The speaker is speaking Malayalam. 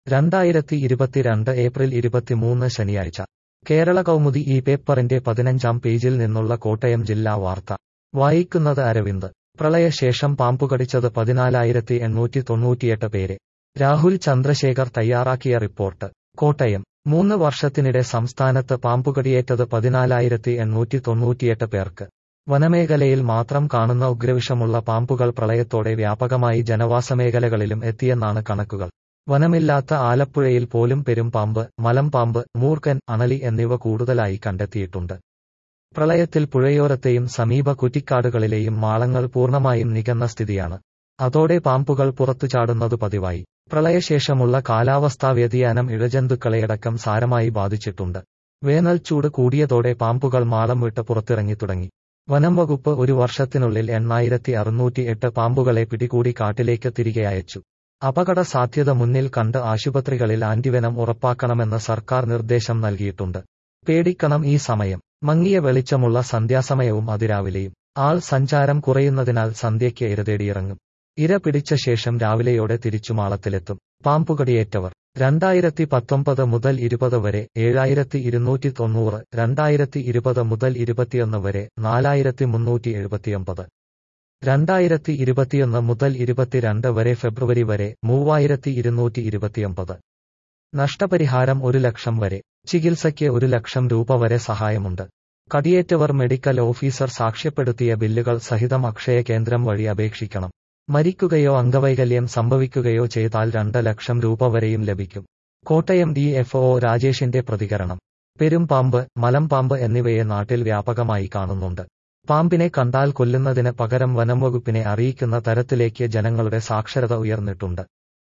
രണ്ടായിരത്തി ഇരുപത്തിരണ്ട് ഏപ്രിൽ ഇരുപത്തിമൂന്ന് ശനിയാഴ്ച കേരള കൗമുദി ഈ പേപ്പറിന്റെ പതിനഞ്ചാം പേജിൽ നിന്നുള്ള കോട്ടയം ജില്ലാ വാർത്ത വായിക്കുന്നത് അരവിന്ദ് പ്രളയശേഷം പാമ്പുകടിച്ചത് പതിനാലായിരത്തി എണ്ണൂറ്റി തൊണ്ണൂറ്റിയെട്ട് പേരെ രാഹുൽ ചന്ദ്രശേഖർ തയ്യാറാക്കിയ റിപ്പോർട്ട് കോട്ടയം മൂന്ന് വർഷത്തിനിടെ സംസ്ഥാനത്ത് പാമ്പുകടിയേറ്റത് പതിനാലായിരത്തി എണ്ണൂറ്റി തൊണ്ണൂറ്റിയെട്ട് പേർക്ക് വനമേഖലയിൽ മാത്രം കാണുന്ന ഉഗ്രവിഷമുള്ള പാമ്പുകൾ പ്രളയത്തോടെ വ്യാപകമായി ജനവാസമേഖലകളിലും എത്തിയെന്നാണ് കണക്കുകൾ വനമില്ലാത്ത ആലപ്പുഴയിൽ പോലും പെരുമ്പാമ്പ് മലമ്പാമ്പ് മൂർഖൻ അണലി എന്നിവ കൂടുതലായി കണ്ടെത്തിയിട്ടുണ്ട് പ്രളയത്തിൽ പുഴയോരത്തെയും സമീപ കുറ്റിക്കാടുകളിലെയും മാളങ്ങൾ പൂർണ്ണമായും നികന്ന സ്ഥിതിയാണ് അതോടെ പാമ്പുകൾ പുറത്തുചാടുന്നതു പതിവായി പ്രളയശേഷമുള്ള കാലാവസ്ഥാ വ്യതിയാനം ഇഴജന്തുക്കളെയടക്കം സാരമായി ബാധിച്ചിട്ടുണ്ട് വേനൽ ചൂട് കൂടിയതോടെ പാമ്പുകൾ മാളം വിട്ട് പുറത്തിറങ്ങി തുടങ്ങി വനം വകുപ്പ് ഒരു വർഷത്തിനുള്ളിൽ എണ്ണായിരത്തി അറുന്നൂറ്റി എട്ട് പാമ്പുകളെ പിടികൂടി കാട്ടിലേക്ക് തിരികെ അയച്ചു അപകട സാധ്യത മുന്നിൽ കണ്ട് ആശുപത്രികളിൽ ആന്റിവെനം ഉറപ്പാക്കണമെന്ന് സർക്കാർ നിർദ്ദേശം നൽകിയിട്ടുണ്ട് പേടിക്കണം ഈ സമയം മങ്ങിയ വെളിച്ചമുള്ള സന്ധ്യാസമയവും അതിരാവിലെയും ആൾ സഞ്ചാരം കുറയുന്നതിനാൽ സന്ധ്യയ്ക്ക് ഇരതേടിയിറങ്ങും ഇര പിടിച്ച ശേഷം രാവിലെയോടെ തിരിച്ചു മാളത്തിലെത്തും പാമ്പുകടിയേറ്റവർ രണ്ടായിരത്തി പത്തൊമ്പത് മുതൽ ഇരുപത് വരെ ഏഴായിരത്തി ഇരുന്നൂറ്റി തൊണ്ണൂറ് രണ്ടായിരത്തി ഇരുപത് മുതൽ ഇരുപത്തിയൊന്ന് വരെ നാലായിരത്തി മുന്നൂറ്റി എഴുപത്തിയൊമ്പത് രണ്ടായിരത്തി ഇരുപത്തിയൊന്ന് മുതൽ ഇരുപത്തിരണ്ട് വരെ ഫെബ്രുവരി വരെ മൂവായിരത്തി ഇരുന്നൂറ്റി ഇരുപത്തിയൊമ്പത് നഷ്ടപരിഹാരം ഒരു ലക്ഷം വരെ ചികിത്സയ്ക്ക് ഒരു ലക്ഷം രൂപ വരെ സഹായമുണ്ട് കടിയേറ്റവർ മെഡിക്കൽ ഓഫീസർ സാക്ഷ്യപ്പെടുത്തിയ ബില്ലുകൾ സഹിതം അക്ഷയ കേന്ദ്രം വഴി അപേക്ഷിക്കണം മരിക്കുകയോ അംഗവൈകല്യം സംഭവിക്കുകയോ ചെയ്താൽ രണ്ട് ലക്ഷം രൂപ വരെയും ലഭിക്കും കോട്ടയം ഡി എഫ് ഒ രാജേഷിന്റെ പ്രതികരണം പെരുംപാമ്പ് മലമ്പാമ്പ് എന്നിവയെ നാട്ടിൽ വ്യാപകമായി കാണുന്നുണ്ട് പാമ്പിനെ കണ്ടാൽ കൊല്ലുന്നതിന് പകരം വനംവകുപ്പിനെ അറിയിക്കുന്ന തരത്തിലേക്ക് ജനങ്ങളുടെ സാക്ഷരത ഉയർന്നിട്ടുണ്ട്